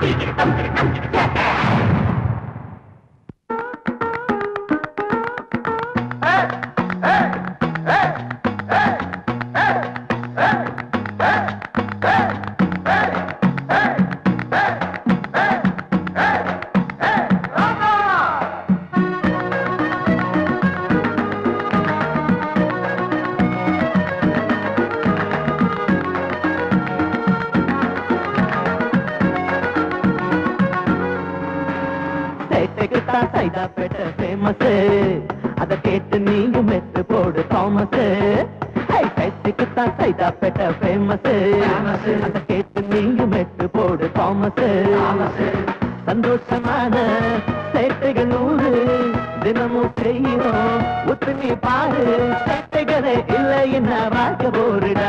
சேட்டைக்கு தான் சைதாப்பேட்டை ஃபேமஸ் அத கேட்டு நீயும் மெத்து போடு தாமஸ் சேட்டைக்கு தான் சைதாப்பேட்டை ஃபேமஸ் அத கேட்டு நீயும் மெத்து போடு தாமஸ் சந்தோஷமான சேட்டைகள் நூறு தினமும் செய்யணும் ஒத்து நீ பாரு சேட்டைகளே இல்லை என்ன வாழ்க்கை போருடா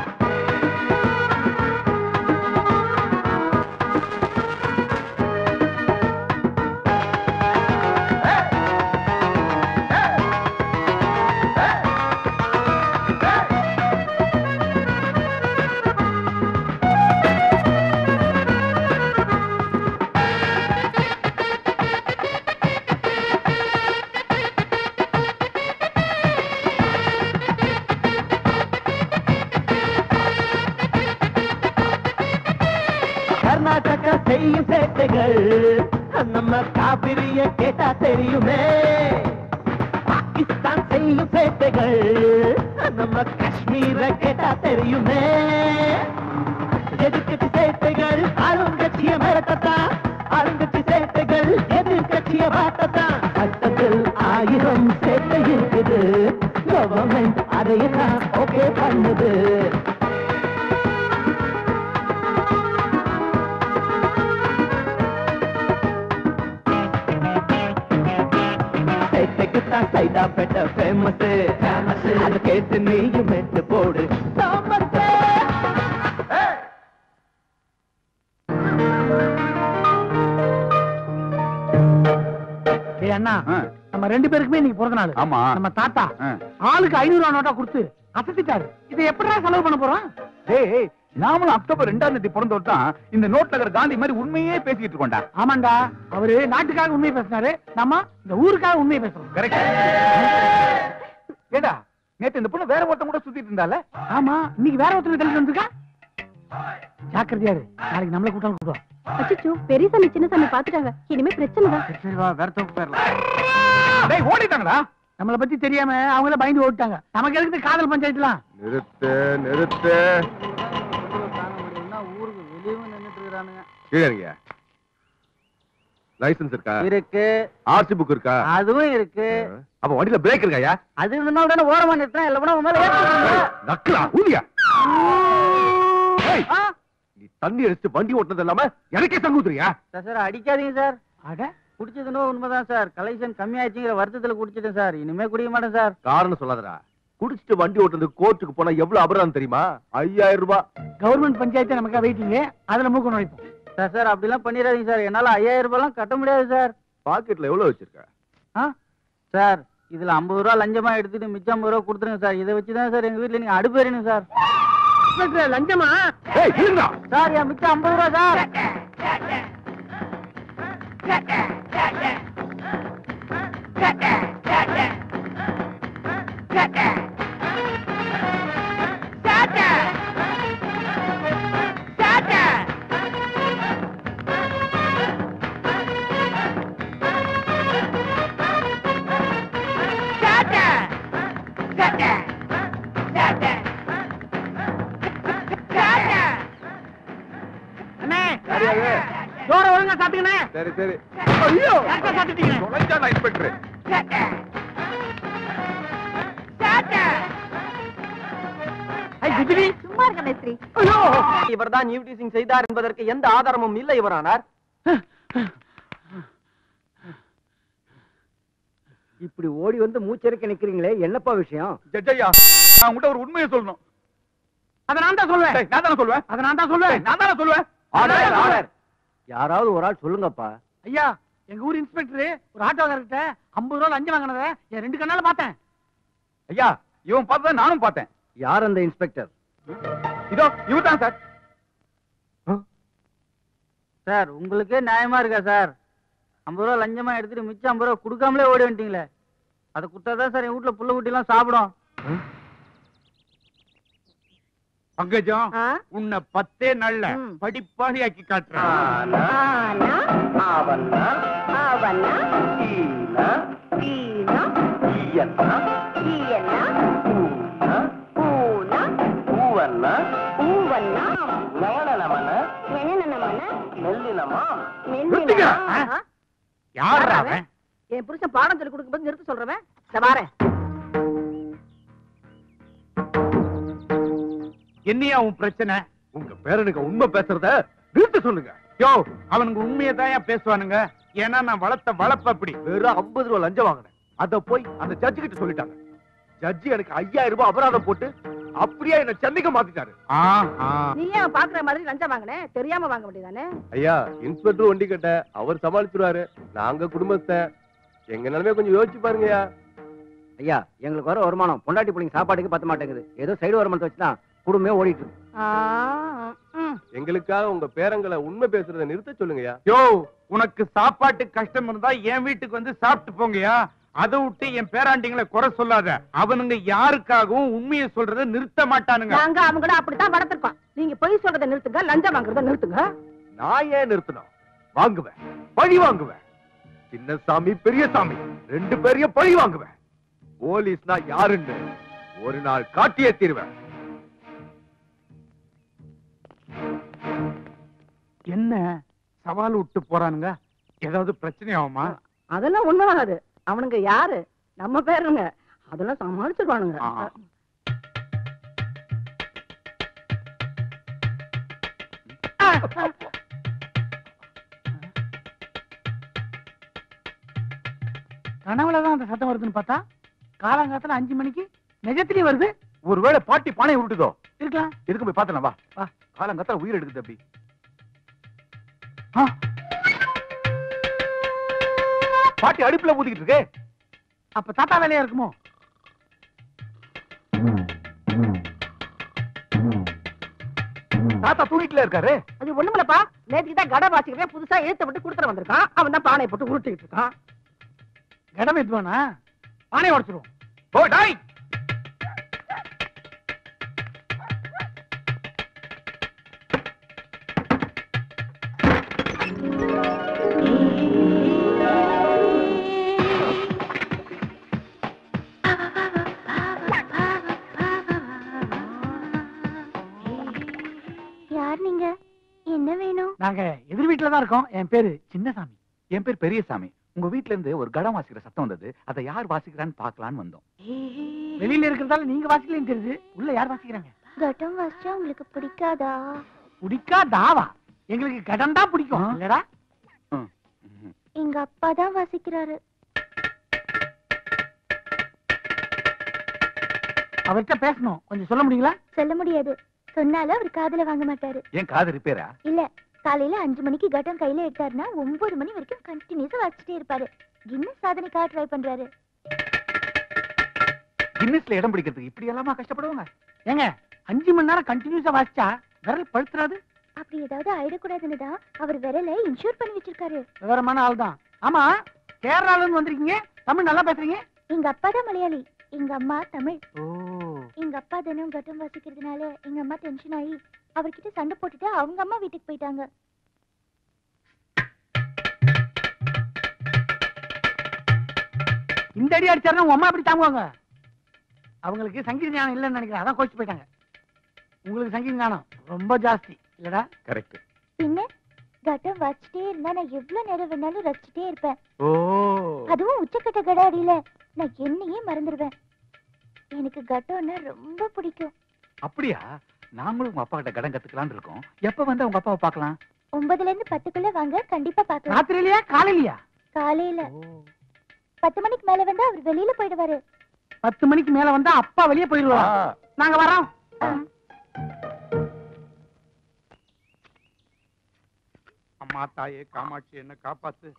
கர்நாடகா செய்யும் சேட்டைகள் நம்ம காவிரிய கேட்டா தெரியுமே பாகிஸ்தான் செய்யும் சேட்டைகள் நம்ம காஷ்மீர கேட்டா தெரியுமே எதிர்கட்சி சேட்டைகள் ஆளுங்கட்சிய மிரட்டத்தான் ஆளுங்கட்சி சேட்டைகள் எதிர்கட்சிய மாட்டத்தான் சட்டத்தில் ஆயிரம் சேட்டை இருக்குது கவர்மெண்ட் அதையெல்லாம் ஓகே பண்ணுது சேட்டைக்குத்தான் சைதாப்பேட்டை ஃபேமஸ் அதை கேட்டு நீயும் மெட்டு போடு தாமஸ் ஏய் அண்ணா நம்ம ரெண்டு பேருக்குமே இன்னைக்கு பிறந்த நாள் ஆமா. நம்ம தாத்தா ஆ. ஆளுக்கு ஐநூறு ரூபா நோட்டா கொடுத்து அசத்திட்டாரு இதை எப்படிடா செலவு பண்ண போறோம் ஏய் நாமளும் அக்டோபர் ரெண்டாம் தேதி பிறந்தவர் தான் இந்த நோட் நகர் காந்தி மாதிரி உண்மையே பேசிக்கிட்டு இருக்கோம்டா ஆமாண்டா அவரு நாட்டுக்காக உண்மையை பேசினாரு நம்ம இந்த ஊருக்காக உண்மையை பேசுறோம் கரெக்ட் ஏடா நேத்து இந்த பொண்ணு வேற ஒருத்தன் கூட சுத்திட்டு இருந்தால ஆமா இன்னைக்கு வேற ஒருத்தர் தள்ளிட்டு வந்திருக்கா ஜாக்கிரதையா இரு நாளைக்கு நம்மள கூட்டாலும் கூட்டம் அச்சோ பெரியசாமி சின்னசாமி பாத்துட்டாங்க இனிமே பிரச்சனை தான் சரி வா வேற தோப்பு போயிடலாம் டேய் ஓடிட்டாங்கடா நம்மள பத்தி தெரியாம அவங்கள பயந்து ஓட்டாங்க நமக்கு எதுக்கு காதல் பஞ்சாயத்துலாம் நிறுத்து நிறுத்து ஊருக்கு வெளியவும் நின்னுட்டு இருக்கானுங்க கீழே இருங்க லைசென்ஸ் இருக்கா இருக்கு ஆர்சி புக் இருக்கா அதுவும் இருக்கு அப்ப வண்டியில பிரேக் இருக்காயா அது இருந்தாலும் தானே ஓரமா நிறுத்தினா இல்ல உன் மேல ஏத்துறீங்க. நக்கலா ஊதியா ஏய், ஆ? நீ தண்ணி அடிச்சு வண்டி ஓட்டுனது இல்லாம எனக்கே சங்கூத்துறியா சார் சார் அடிக்காதீங்க சார் அட குடிச்சதுன்னு உண்மைதான் சார் கலெக்ஷன் கம்மியாச்சுங்கிற வருத்தத்துல குடிச்சிட்டேன் சார் இனிமே குடிக்க மாட்டேன் சார் காரணம் சொல்லாதடா குடிச்சிட்டு வண்டி ஓட்டுறது கோர்ட்டுக்கு போனா எவ்வளவு அபராதம் தெரியுமா ஐயாயிரம் ரூபாய் கவர்மெண்ட் பஞ்சாயத்து நமக்கு வெயிட்டிங்க அதுல மூக்க நுழைப்போம் சார் சார் அப்படிலாம் பண்ணிடாதீங்க சார் என்னால ஐயாயிரம் ரூபாய்லாம் கட்ட முடியாது சார் பாக்கெட்ல எவ்வளவு வச்சிருக்க ஆ சார் இதுல ஐம்பது ரூபா லஞ்சமா எடுத்துட்டு மிச்சம் ஐம்பது ரூபா கொடுத்துருங்க சார் இதை வச்சுதான் சார் எங்க வீட்டுல நீங்க அடுப்பு எறியணும் சார் இன்ஸ்பெக்டர், லஞ்சமா ஏய் இருங்க சார் என் மிச்சம் ஐம்பது ரூபா சார் அண்ணே டோர ஒழுங்கா சாத்துக்கண்ணே சரி சரி ஐயோ கரெக்டா சாத்திட்டீங்க தொலைஞ்சாடா இன்ஸ்பெக்டர் ஐ குஜிலி சும்மா இருக்க மேஸ்திரி ஐயோ இவர்தான் நியூட்டிசிங் செய்தார் என்பதற்கு எந்த ஆதாரமும் இல்லை இவரானார் இப்படி ஓடி வந்து மூச்சரிக்க நிக்கிறீங்களே என்னப்பா விஷயம் ஜட்ஜையா நான் உங்ககிட்ட ஒரு உண்மையை சொல்லணும் அத நான் தான் சொல்வேன் டேய், நான் தானே சொல்லுவேன் அத நான் தான் சொல்வேன் டேய், நான் தானே சொல்லுவேன் ஆர்டர் ஆர்டர் யாராவது ஒரு ஆள் சொல்லுங்கப்பா ஐயா எங்க ஊர் இன்ஸ்பெக்டர் ஒரு ஆட்டோக்காரர்கிட்ட ஐம்பது ரூபா லஞ்சம் வாங்கினத என் ரெண்டு கண்ணால பார்த்தேன் ஐயா இவன் பார்த்ததை நானும் பார்த்தேன் யார் அந்த இன்ஸ்பெக்டர் இதோ இவர் தான் சார் சார் உங்களுக்கே நியாயமா இருக்கா சார் ஐம்பது ரூபா லஞ்சமா எடுத்துட்டு மிச்சம் ஐம்பது ரூபா கொடுக்காமலே ஓடி வந்துட்டீங்களே அதை கொடுத்தாதான் சார் என் வீட்டுல புள்ள குட்டிலாம் சாப்பிடும் பங்கஜம் ஆ? உன்னை பத்தே நாள்ல ம். படிப்பாளி ஆக்கி காட்டுறேன் ஆனா ஆவன்னா ஆவன்னா ஈனா ஈனா ஈயன்னா ஈயன்னா ஊனா ஊனா ஊவன்னா ஊவன்னா நவனனமன நெனனனமன மெல்லினமா நிறுத்துங்க. மெல்லினமா யார் அவன் என் புருஷன் பாடம் சொல்லி கொடுக்கும்போது நிறுத்த சொல்றவன் சவாரேன் என்னையா உன் பிரச்சனை உங்க பேரனுக்கு உண்மை பேசுறத நிறுத்த சொல்லுங்க யோ அவனுங்க உண்மையை தான் பேசுவானுங்க ஏன்னா நான் வளர்த்த வளர்ப்பு அப்படி வெறும் ஐம்பது ரூபா லஞ்சம் வாங்கினேன் அத போய் அந்த ஜட்ஜி கிட்ட சொல்லிட்டாங்க ஜட்ஜி எனக்கு ஐயாயிரம் ரூபாய் அபராதம் போட்டு அப்படியே என்ன சென்னைக்கு மாத்திட்டாரு ஆஹா. நீ ஏன் பாக்குற மாதிரி லஞ்சம் வாங்கினே தெரியாம வாங்க வேண்டியதானே ஐயா இன்ஸ்பெக்டர் வண்டி கட்ட அவர் சமாளிச்சிருவாரு நாங்க குடும்பத்தை எங்க நிலைமை கொஞ்சம் யோசிச்சு பாருங்கய்யா ஐயா எங்களுக்கு வர வருமானம் பொண்டாட்டி பிள்ளைங்க சாப்பாட்டுக்கு பத்த மாட்டேங்குது ஏதோ சைடு வருமானத்தை வச்சு தான் குடும்பமே ஓடிட்டு இருக்கு எங்களுக்காக உங்க பேரங்களை உண்மை பேசுறத நிறுத்த சொல்லுங்கய்யா யோ உனக்கு சாப்பாட்டு கஷ்டம் இருந்தா என் வீட்டுக்கு வந்து சாப்பிட்டு போங்கயா அதை விட்டு என் பேராண்டிங்களை குறை சொல்லாத அவனுங்க யாருக்காகவும் உண்மையை சொல்றதை நிறுத்த மாட்டானுங்க நாங்க அவங்க கூட அப்படித்தான் வளர்த்திருக்கோம் நீங்க பொய் சொல்றதை நிறுத்துங்க லஞ்சம் வாங்குறத நிறுத்துங்க நான் ஏன் நிறுத்தணும் வாங்குவேன் பழி வாங்குவேன் சின்ன சாமி பெரிய சாமி ரெண்டு பேரையும் பழி வாங்குவேன் போலீஸ்னா யாருன்னு ஒரு நாள் காட்டியே தீருவேன் என்ன சவால் விட்டு போறானுங்க ஏதாவது பிரச்சனை ஆகுமா அதெல்லாம் உண்மையாகாது அவனுங்க யாரு நம்ம பேருங்க அதெல்லாம் சமாளிச்சிருவானுங்க ஆ. கனவுலதான் அந்த சத்தம் வருதுன்னு பார்த்தா காலங்காத்துல அஞ்சு மணிக்கு நிஜத்திலேயே வருது ஒருவேளை பாட்டி பானை விட்டுதோ இருக்கலாம் எதுக்கு போய் பார்த்தலாம் வா வா. காலங்கத்தால உயிர் எடுக்குது அப்படி ஆ. பாட்டி அடுப்புல ஊதிக்கிட்டு இருக்கே அப்ப தாத்தா வேலையா இருக்குமோ தாத்தா தூங்கிட்டுல இருக்காரு அது ஒண்ணுமில்லப்பா நேற்றுக்கு தான் கடை வாசிக்கிறேன் புதுசா எழுத்த விட்டு கொடுத்துட்டு வந்திருக்கான் அவன் தான் பானையை போட்டு உருட்டிட்டு இருக்கான் கடமை எதுவானா பானை உடச்சிருவோம் ஓ டாய் யார் நீங்க என்ன வேணும் நாங்க எதிர் வீட்டுல தான் இருக்கோம் என் பேரு சின்னசாமி என் பேர் பெரியசாமி உங்க வீட்ல இருந்து ஒரு கடம் வாசிக்கிற சத்தம் வந்தது அதை யார் வாசிக்கிறான்னு பார்க்கலான்னு வந்தோம் வெளியில இருக்கிறதால நீங்க வாசிக்கலன்னு தெரியுது உள்ள யார் வாசிக்கிறாங்க கட்டம் வாசிச்சா உங்களுக்கு பிடிக்காதா பிடிக்கா தாவா எங்களுக்கு கடன் தான் பிடிக்கும் ஆ. இல்லடா ம். எங்க அப்பா தான் வாசிக்கிறாரு அவர்கிட்ட பேசணும் கொஞ்சம் சொல்ல முடியுங்களா சொல்ல முடியாது சொன்னாலும் அவர் காதுல வாங்க மாட்டாரு ஏன் காது ரிப்பேரா இல்ல காலையில அஞ்சு மணிக்கு கட்டம் கையில எடுத்தாருன்னா ஒன்பது மணி வரைக்கும் கண்டினியூஸா வாசிச்சுட்டே இருப்பாரு கின்னஸ் சாதனைக்காக ட்ரை பண்றாரு கின்னஸ்ல இடம் பிடிக்கிறதுக்கு இப்படி எல்லாமா கஷ்டப்படுவாங்க ஏங்க அஞ்சு மணி நேரம் கண்டினியூஸா வாசிச்சா விரல் பழுத்துறாது அப்படி ஏதாவது ஆயிடக்கூடாதுன்னு தான் அவர் விரலை இன்சூர் பண்ணி வச்சிருக்காரு விவரமான ஆள் தான் ஆமா கேரளால இருந்து வந்திருக்கீங்க தமிழ் நல்லா பேசுறீங்க எங்க அப்பா தான் மலையாளி எங்க அம்மா தமிழ் ஓ எங்க அப்பா தினம் கட்டம் வாசிக்கிறதுனால எங்க அம்மா டென்ஷன் ஆகி அவர்கிட்ட சண்டை போட்டுட்டு அவங்க அம்மா வீட்டுக்கு போயிட்டாங்க இந்த அடி அடிச்சாருன்னா உங்க அம்மா எப்படி தாங்குவாங்க அவங்களுக்கு சங்கீத ஞானம் இல்லைன்னு நினைக்கிறேன் அதான் கோச்சு போயிட்டாங்க உங்களுக்கு சங்கீத ஞானம் ரொம்ப ஜாஸ்தி இல்லடா கரெக்ட் பின்ன கட்டம் வச்சுட்டே இருந்தா நான் எவ்வளவு நேரம் வேணாலும் ரசிச்சுட்டே இருப்பேன் ஓ அதுவும் உச்சக்கட்ட கடாடியில நான் என்னையே மறந்துடுவேன் எனக்கு கட்டம்னா ரொம்ப பிடிக்கும் அப்படியா நாங்களும் உங்க அப்பா கிட்ட கடன் கத்துக்கலாம்னு இருக்கோம் எப்ப வந்து உங்க அப்பாவை பார்க்கலாம் ஒன்பதுல இருந்து பத்துக்குள்ள வாங்க கண்டிப்பா பாக்கலாம் ராத்திரியிலயா காலையிலயா காலையில பத்து மணிக்கு மேல வந்து அவர் வெளியில போயிடுவாரு பத்து மணிக்கு மேல வந்தா அப்பா வெளியே போயிடுவா நாங்க வரோம் அம்மா தாயே காமாட்சி என்ன காப்பாத்து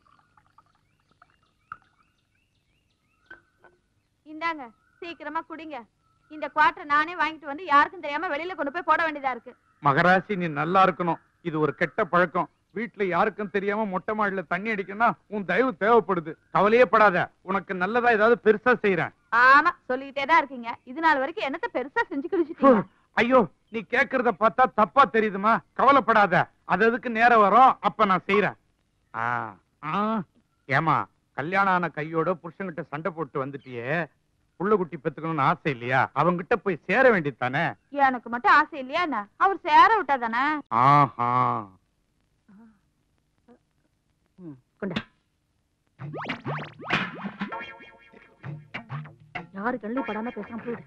இந்தாங்க சீக்கிரமா குடிங்க இந்த குவார்டர் நானே வாங்கிட்டு வந்து யாருக்கும் தெரியாம வெளியில கொண்டு போய் போட வேண்டியதா இருக்கு மகராசி நீ நல்லா இருக்கணும் இது ஒரு கெட்ட பழக்கம் வீட்டுல யாருக்கும் தெரியாம மொட்டை மாடியில தண்ணி அடிக்கணும்னா உன் தயவு தேவைப்படுது கவலையே படாத உனக்கு நல்லதா ஏதாவது பெருசா செய்யறேன் ஆமா சொல்லிக்கிட்டே தான் இருக்கீங்க இது நாள் வரைக்கும் என்னத்த பெருசா செஞ்சு கிழிச்சிட்டீங்க ஐயோ நீ கேக்குறத பார்த்தா தப்பா தெரியுதுமா கவலைப்படாத அது அதுக்கு நேரம் வரும் அப்ப நான் செய்யறேன் ஆ, ஆ. ஏமா கல்யாணம் ஆன கையோட புருஷன்கிட்ட சண்டை போட்டு வந்துட்டியே புள்ள குட்டி பெத்துக்கணும்னு ஆசை இல்லையா அவங்கிட்ட போய் சேர வேண்டியது தானே எனக்கு மட்டும் ஆசை இல்லையா என்ன அவர் சேர விட்டா தானே ஆஹா கொண்டா யாரு கண்ணிலும் படாம பேசாம போயிடு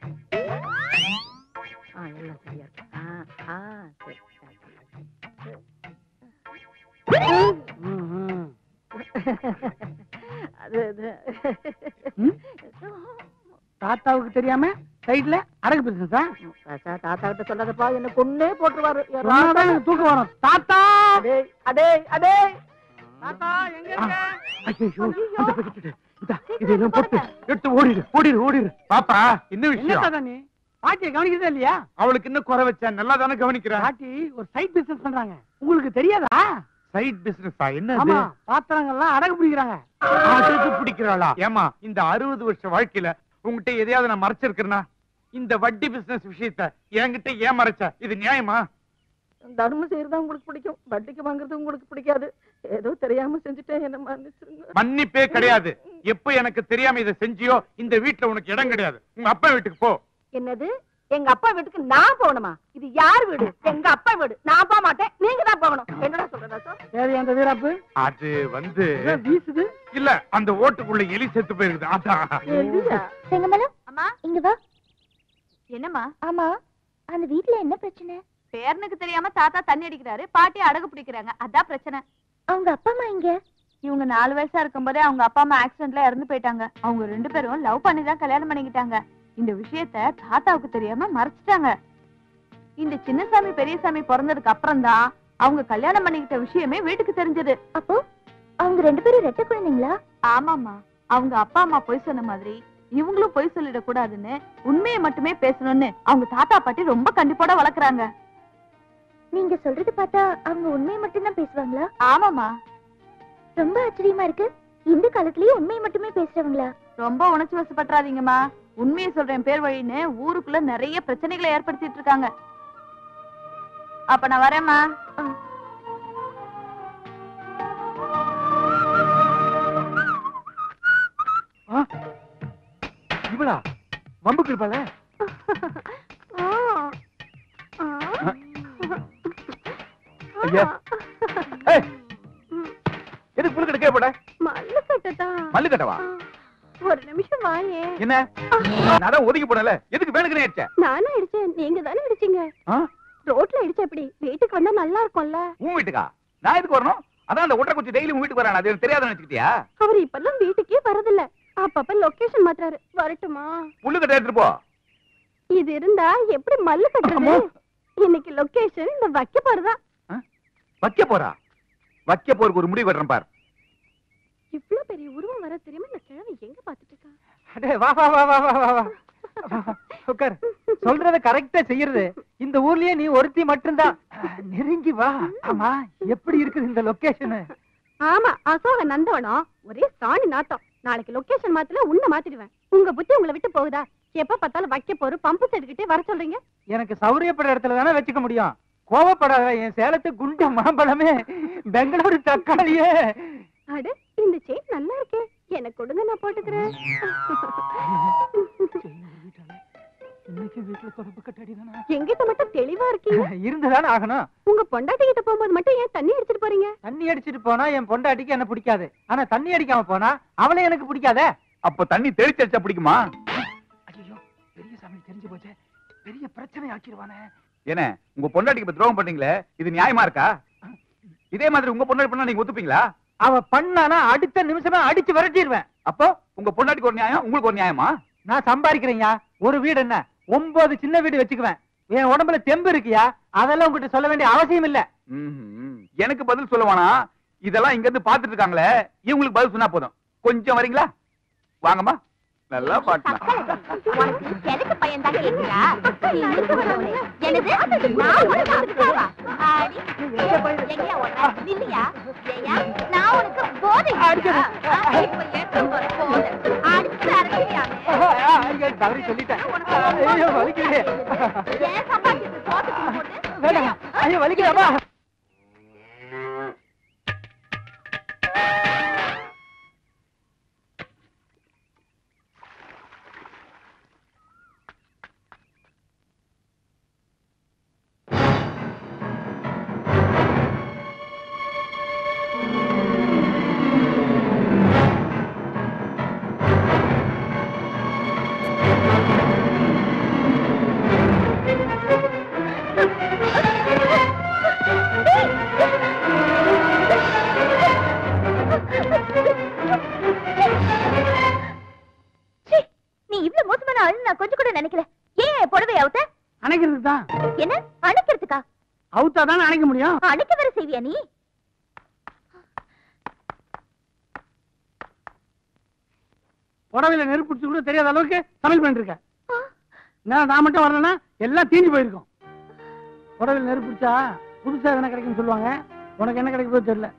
ஆ எல்லாம் சரியா இருக்கு ஆ ஆ சரி சரி. அது அது தாத்தாவுக்கு தெரியாம சைடுல அடகு பிசினஸா ராசா, தாத்தா கிட்ட சொல்லாதப்பா என்ன கொன்னே போட்டுருவாரு என் சொன்னாதான் ராசா. எனக்கு தூக்கம் வரும் தாத்தா அடே அடே அடே தாத்தா எங்க இருக்க ஐயோ அந்த packet எடு. இந்தா, இதெல்லாம் போட்டு எடுத்து ஓடிடு ஓடிடு ஓடிடு பாப்பா என்ன என்ன விஷயம் தாத்தா நீ பாட்டியை கவனிக்கிறதே இல்லையா அவளுக்கு இன்னும் குறை வச்சேன் நல்லா தானே கவனிக்கிறேன் பாட்டி ஒரு சைட் பிசினஸ் பண்றாங்க உங்களுக்கு தெரியாதா சைட் பிசினஸா என்ன ஆமா பாத்திரங்கள்லாம் அடகு பிடிக்கிறாங்க அதுக்கு பிடிக்கிறாளா ஏமா இந்த அறுபது வருஷ வாழ்க்கையில உங்ககிட்ட எதையாவது நான் மறைச்சிருக்கிறேனா இந்த வட்டி பிசினஸ் விஷயத்த என்கிட்ட ஏன் மறைச்ச இது நியாயமா தர்மம் செய்யறது உங்களுக்கு பிடிக்கும் வட்டிக்கு வாங்குறது உங்களுக்கு பிடிக்காது ஏதோ தெரியாம செஞ்சுட்டேன் என்ன மன்னிச்சிருங்க மன்னிப்பே கிடையாது எப்ப எனக்கு தெரியாம இதை செஞ்சியோ இந்த வீட்டுல உனக்கு இடம் கிடையாது உங்க அப்பா வீட்டுக்கு போ என்னது எங்க அப்பா வீட்டுக்கு நான் போகணுமா இது யார் வீடு எங்க அப்பா வீடு நான் போக மாட்டேன் நீங்க தான் போகணும் என்னடா சொல்றதா சார் சரி அந்த வீராப்பு அது வந்து ஏதோ வீசுது இல்ல அந்த ஓட்டுக்குள்ள எலி செத்து போயிருக்குது அதான் எலியா செங்கமலம் அம்மா இங்க வா என்னம்மா ஆமா அந்த வீட்ல என்ன பிரச்சனை பேரனுக்கு தெரியாம தாத்தா தண்ணி அடிக்கிறாரு பாட்டி அடகு பிடிக்கிறாங்க அதான் பிரச்சனை அவங்க அப்பா அம்மா இங்க இவங்க நாலு வயசா இருக்கும்போதே அவங்க அப்பா அம்மா ஆக்சிடென்ட்ல இறந்து போயிட்டாங்க அவங்க ரெண்டு பேரும் லவ் பண்ணி தான் கல்யாணம் பண்ணிக்கிட்டாங்க இந்த விஷயத்த தாத்தாவுக்கு தெரியாம மறைச்சிட்டாங்க இந்த சின்னசாமி பெரியசாமி பிறந்ததுக்கு அப்புறம் தான் அவங்க கல்யாணம் பண்ணிக்கிட்ட விஷயமே வீட்டுக்கு தெரிஞ்சது அப்போ அவங்க ரெண்டு பேரும் ரெட்ட குழந்தைங்களா ஆமாமா அவங்க அப்பா அம்மா பொய் சொன்ன மாதிரி இவங்களும் பொய் சொல்லிடக் கூடாதுன்னு உண்மையை மட்டுமே பேசணும்னு அவங்க தாத்தா பாட்டி ரொம்ப கண்டிப்போட வளர்க்கறாங்க நீங்க சொல்றது பார்த்தா அவங்க உண்மையை மட்டும்தான் பேசுவாங்களா ஆமாமா ரொம்ப ஆச்சரியமா இருக்கு இந்த காலத்துலயே உண்மையை மட்டுமே பேசுறவங்களா ரொம்ப உணர்ச்சி வசப்பட்டுறாதீங்கம்மா உண்மையை சொல்றேன் பேர் வழின்னு ஊருக்குள்ள நிறைய பிரச்சனைகளை ஏற்படுத்திட்டு இருக்காங்க அப்ப நான் வரேம்மா இவளா வம்புக்கு இருப்பாள ஐயா ஏய், எதுக்கு புல்லு கட்ட போட மல்லு கட்டதா மல்லு கட்டவா ஒரு நிமிஷம் வாயே என்ன நான் தான் ஒதுக்கி போடல எதுக்கு வேணுக்குனே அடிச்ச நானும் அடிச்சேன் நீங்க தானே அடிச்சீங்க ஆ? ரோட்ல அடிச்ச எப்படி வீட்டுக்கு வந்தா நல்லா இருக்கும்ல உன் வீட்டுக்கா நான் எதுக்கு வரணும் அதான் அந்த ஒட்டரை குச்சி டெய்லி உன் வீட்டுக்கு வரான் அது எனக்கு தெரியாதுன்னு நினைச்சுக்கிட்டியா அவர் இப்பெல்லாம் வீட்டுக்கே வரதில்ல அப்பப்ப லொகேஷன் மாத்துறாரு வரட்டுமா புல்லு கட்ட எடுத்துட்டு போ இது இருந்தா எப்படி மல்லு கட்டுறது அம்மா. இன்னைக்கு லொகேஷன் இந்த வைக்க போறதா வைக்க போறா வைக்க போறதுக்கு ஒரு முடிவு கட்டுறேன் பார் இவ்ளோ பெரிய உருவம் வர தெரியுமா இந்த கிழமை எங்க பாத்துட்டு இருக்கா அடே வா வா வா வா வா வா வா உட்கார் சொல்றத கரெக்டா செய்யறது இந்த ஊர்லயே நீ ஒருத்தி மட்டும்தான் நெருங்கி வா ஆமா எப்படி இருக்குது இந்த லொகேஷன் ஆமா அசோக நந்தவனம் ஒரே சாணி நாட்டம் நாளைக்கு லொகேஷன் மாத்தல உன்னை மாத்திடுவேன் உங்க புத்தி உங்களை விட்டு போகுதா எப்ப பார்த்தாலும் வைக்க போற பம்பு செட்டுக்கிட்டே வர சொல்றீங்க எனக்கு சௌரியப்படுற இடத்துல தானே வச்சுக்க முடியும் கோவப்படாத என் சேலத்து குண்டு மாம்பழமே பெங்களூரு தக்காளியே அட இந்த செயின் நல்லா இருக்கே எனக்கு கொடுங்க நான் போட்டுக்கிறேன் இன்னைக்கு வீட்டுல தொடர்பு கட்டடிதானா எங்கிட்ட மட்டும் தெளிவா இருக்கீங்க இருந்துதானே ஆகணும் உங்க பொண்டாட்டி கிட்ட போகும்போது மட்டும் ஏன் தண்ணி அடிச்சிட்டு போறீங்க தண்ணி அடிச்சிட்டு போனா என் பொண்டாட்டிக்கு என்ன பிடிக்காது ஆனா தண்ணி அடிக்காம போனா அவளை எனக்கு பிடிக்காதே அப்ப தண்ணி தெளிச்சு அடிச்சா பிடிக்குமா ஐயோ பெரிய சாமி தெரிஞ்சு போச்சே பெரிய பிரச்சனை ஆக்கிடுவானே என்ன உங்க பொண்டாட்டிக்கு இப்ப துரோகம் பண்ணீங்களே இது நியாயமா இருக்கா இதே மாதிரி உங்க பொண்டாட்டி பண்ணா நீங்க ஒத்துப்பீங்களா அவ பண்ணானா அடுத்த நிமிஷமே அடிச்சு விரட்டிடுவேன் அப்போ உங்க பொண்டாட்டிக்கு ஒரு நியாயம் உங்களுக்கு ஒரு நியாயமா நான் சம்பாதிக்கிறேன்யா ஒரு வீடு என்ன ஒன்பது சின்ன வீடு வச்சுக்குவேன் என் உடம்புல தெம்பு இருக்கியா அதெல்லாம் உங்ககிட்ட சொல்ல வேண்டிய அவசியம் இல்ல ம்ஹும். எனக்கு பதில் சொல்லுவானா இதெல்லாம் இங்க இருந்து பாத்துட்டு இருக்காங்களே இவங்களுக்கு பதில் சொன்னா போதும் கொஞ்சம் வரீங்களா வாங்கம்மா நல்லா பாட்டினா உனக்கு கிழக்கு பையன் தான் கேக்குறா நீ இழுத்து வரவனே. என்னது நான் உனக்கு அக்காவா? ஆடி. எங்கேயா ஓடுற? நில்லையா? ஏய்யா, நான் உனக்கு போதை கொடுத்தா? ஆ, இப்ப ஏற்ற போற போதை. அடிச்சு அரசியாமே. தவறி சொல்லிட்டேன் உனக்கு ஐயோ வலிக்குது ஏன் சம்பாதிக்கிறது தோட்டத்துக்கு போட்டு? வேண்டாம் ஐயோ வலிக்குதாமா சீ, நீ இவ்வளவு மோசமான ஆளு நான் கொஞ்சம் கூட நினைக்கல ஏன் புடவை அவுத்த அணைக்கிறதுக்கு தான் என்ன அணைக்கிறதுக்கா அவுத்தா தானே அணைக்க முடியும் அணைக்க வர செய்வியா நீ புடவையில நெருப்பு பிடிச்சு கூட தெரியாத அளவுக்கு சமையல் பண்ணிட்டு இருக்க நான் நான் மட்டும் வரலன்னா எல்லாம் தீஞ்சு போயிருக்கும் புடவையில நெருப்பு பிடிச்சா புதுசா எதனா கிடைக்கும்னு சொல்லுவாங்க உனக்கு என்ன கிடைக்க போகுது தெரியல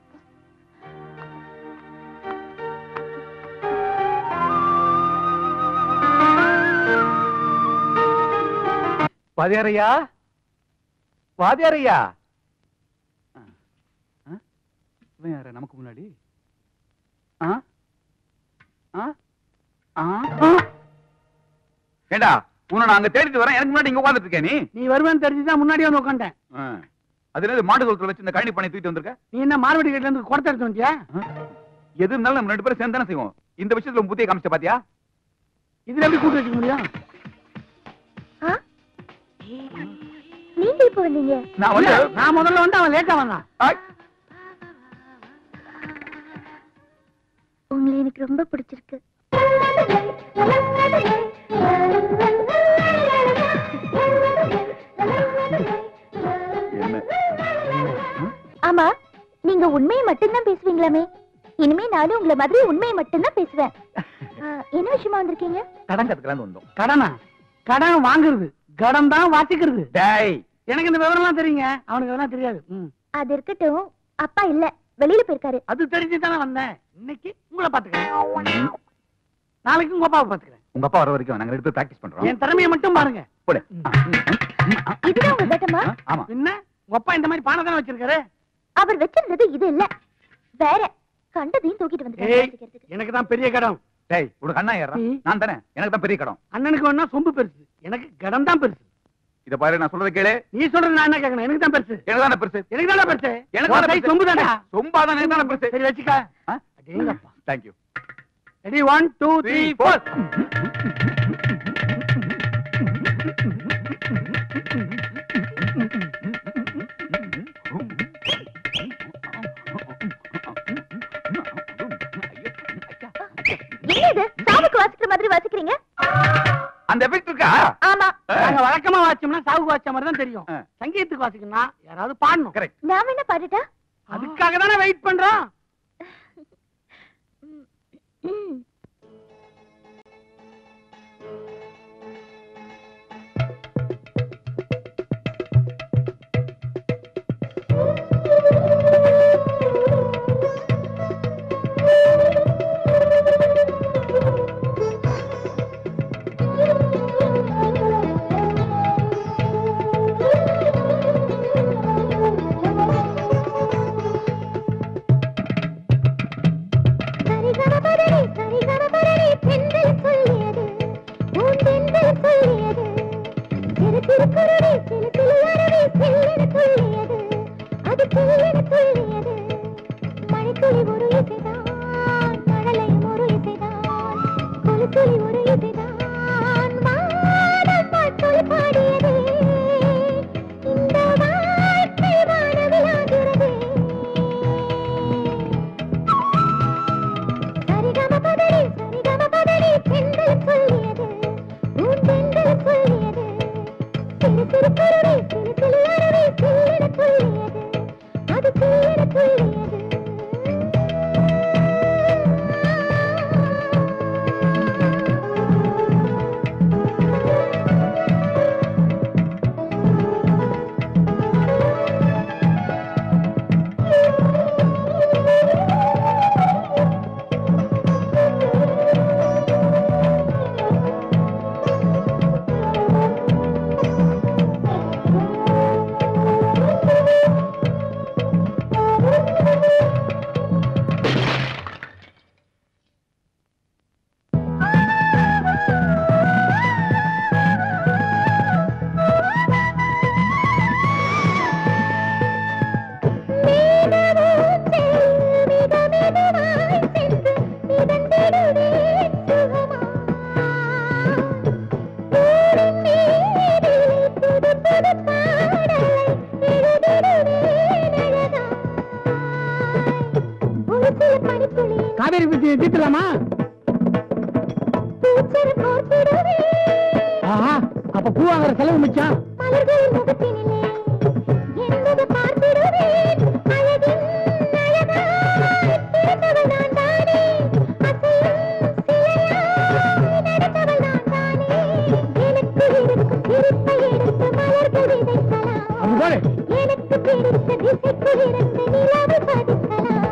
வாதியாரையா வாதியாரையா இவன் யாரு நமக்கு முன்னாடி ஆ? ஆ? ஆ? ஏண்டா உன்னை நான் அங்க தேடிட்டு வரேன் எனக்கு முன்னாடி இங்க உட்கார்ந்துட்டு இருக்கே நீ நீ வருவேன்னு தெரிஞ்சுதான் முன்னாடியே வந்து உட்காந்துட்டேன் ஆ. அது என்னது மாட்டு தொழுத்துல வச்சு இந்த கழனி பண்ணி தூக்கிட்டு வந்திருக்க நீ என்ன மார்வடி கேட்ல இருந்து குடத்தை எடுத்து வந்தியா எது இருந்தாலும் நம்ம ரெண்டு பேரும் சேர்ந்து தானே செய்வோம் இந்த விஷயத்துல உன் புத்தியை காமிச்ச பாத்தியா இதுல எப்படி கூட்டு வச்சுக்க முடியும் ஆ? நீங்க இப்ப வந்தீங்க நான் வந்து இல்ல, நான் முதல்ல வந்து அவன் லேட்டா வந்தான் ஆய். உங்களை எனக்கு ரொம்ப பிடிச்சிருக்கு என்ன ஆமா நீங்க உண்மையை மட்டும்தான் பேசுவீங்களாமே இனிமே நானும் உங்களை மாதிரி உண்மையை மட்டும்தான் பேசுவேன் ஆ, என்ன விஷயமா வந்திருக்கீங்க கடன் கத்துக்கலாம்னு வந்தோம் கடனா கடன் வாங்குறது கடன் தான் வாசிக்கிறது டேய் எனக்கு இந்த விவரம்லாம் தெரியுங்க அவனுக்கு அதெல்லாம் தெரியாது ம். அது இருக்கட்டும் அப்பா இல்ல வெளியில போயிருக்காரு அது தெரிஞ்சு தானே வந்தேன் இன்னைக்கு உங்களை பாத்துக்கிறேன் நாளைக்கு உங்க அப்பாவை பாத்துக்கிறேன் உங்க அப்பா வர வரைக்கும் நாங்க ரெண்டு பேரும் பிராக்டிஸ் பண்றோம் என் திறமையை மட்டும் பாருங்க போடு இதுதான் உங்க கட்டமா ஆ, ஆமா என்ன உங்க அப்பா இந்த மாதிரி பானை தானே வச்சிருக்காரு அவர் வச்சிருந்தது இது இல்ல வேற கண்டதையும் தூக்கிட்டு ஏய் வந்து எனக்கு தான் பெரிய கடன் டேய் உனக்கு அண்ணா ஏறா ம். நான் தானே எனக்கு தான் பெரிய கடன் அண்ணனுக்கு வேணா சொம்பு பெருசு எனக்கு கடன் தான் பெருசு இத பாரு நான் சொல்றத கேளு நீ சொல்றது நான் என்ன கேட்கணும் எனக்கு தான் பெருசு எனக்கு தானே பெருசு எனக்கு தானே பெருசு எனக்கு உன் தானே கை பெருசு. சொம்பு தானே சொம்பா தான் எனக்கு தானே பெருசு சரி வச்சுக்க அடேங்கப்பா thank you ready one two three four என்ன இது சாவுக்கு வாசிக்கிற மாதிரி வாசிக்கிறீங்க அந்த எஃபெக்ட் இருக்கா ஆமா நாங்க வழக்கமா வாசிச்சோம்னா சாவுக்கு வாசிச்ச மாதிரி தான் தெரியும் ஆ. சங்கீதத்துக்கு வாசிக்கணும்னா யாராவது பாடணும் கரெக்ட் நான் வேணா பாடிட்டா அதுக்காக தானே வெயிட் பண்றோம் ம். சரிகமபதனி, சரிகமபதனி, பெண்கள் சொல்லியது, உன் பெண்கள் சொல்லியது. சிறு திருக்குருவி, சிறு துளியருவி, சில்லென துள்ளியது, அது சில்லென துள்ளியது. மழைத்துளி ஒரு இசைதான், மழலையும் ஒரு இசைதான், குலுத்துளி ஒரு இசைதான், வானம் பாட்டுள் பாடியது. இந்த வாழ்க்கை வானவிலாகிறது சரிகமபதனி, சரிகமபதனி, பெண்கள் சொல்லியது, உன் பெண்கள் சொல்லியது. சிறு சிறு குருவி, சிறு துளி அருவி, சில்லென துள்ளியது, அது சில்லென துள்ளியது. பதறி பத்தி தீர்த்துலாமா பூச்சரம் கோர்த்திடுவே ஆஹா அப்ப பூ வாங்குற செலவு மிச்சம் மலர்களின் முகத்தினிலே என்பது பார்த்திடுவேன் அழகின் அழகாய் பிறந்தவள் நான் தானே அசையும் சிலையாய் நடந்தவள் நான் தானே எனக்கு இருக்கும் சிரிப்பை எடுத்து மலர்கள் விதைக்கலாம் அப்படி போடு எனக்கு பிடித்த திசைக்குள் இருந்து நிலவு பதிக்கலாம்